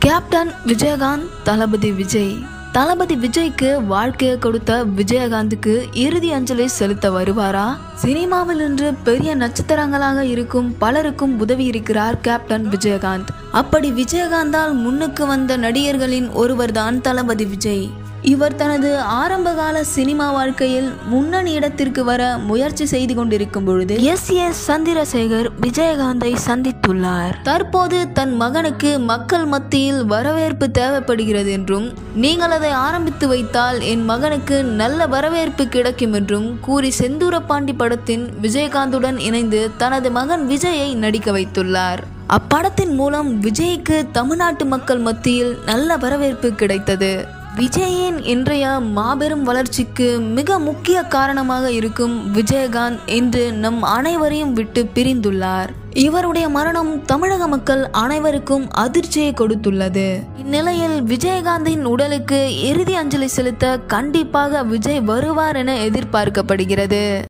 captain Vijayakanth Thalapathy Vijay Thalapathy விஜய்க்கு வாழ்க்கையை கொடுத்த விஜயகாந்துக்கு இறுதி அஞ்சலி செலுத்த வருவாரா சினிமாவில் இன்று பெரிய நட்சத்திரங்களாக இருக்கும் பலருக்கும் உதவி இருக்கிறார் கேப்டன் விஜயகாந்த் அப்படி விஜயகாந்தால் முன்னுக்கு வந்த நடிகர்களின் ஒருவர்தான் தளபதி விஜய் இவர் தனது ஆரம்பகால சினிமா வாழ்க்கையில் முன்னணி இடத்திற்கு வர முயற்சி செய்து கொண்டிருக்கும் பொழுது எஸ் எஸ் சந்திரசேகர் விஜயகாந்தை சந்தித்துள்ளார் தற்போது தன் மகனுக்கு மக்கள் மத்தியில் வரவேற்பு தேவைப்படுகிறது என்றும் நீங்கள் அதை ஆரம்பித்து வைத்தால் என் மகனுக்கு நல்ல வரவேற்பு கிடைக்கும் என்றும் கூறி செந்தூரப்பாண்டி படத்தின் விஜயகாந்துடன் இணைந்து தனது மகன் விஜயை நடிக்க வைத்துள்ளார் அப்படத்தின் மூலம் விஜய்க்கு தமிழ்நாட்டு மக்கள் மத்தியில் நல்ல வரவேற்பு கிடைத்தது விஜயின் இன்றைய மாபெரும் வளர்ச்சிக்கு மிக முக்கிய காரணமாக இருக்கும் விஜயகாந்த் இன்று நம் அனைவரையும் விட்டு பிரிந்துள்ளார் இவருடைய மரணம் தமிழக மக்கள் அனைவருக்கும் அதிர்ச்சியை கொடுத்துள்ளது இந்நிலையில் விஜயகாந்தின் உடலுக்கு இறுதி அஞ்சலி செலுத்த கண்டிப்பாக விஜய் வருவார் என எதிர்பார்க்கப்படுகிறது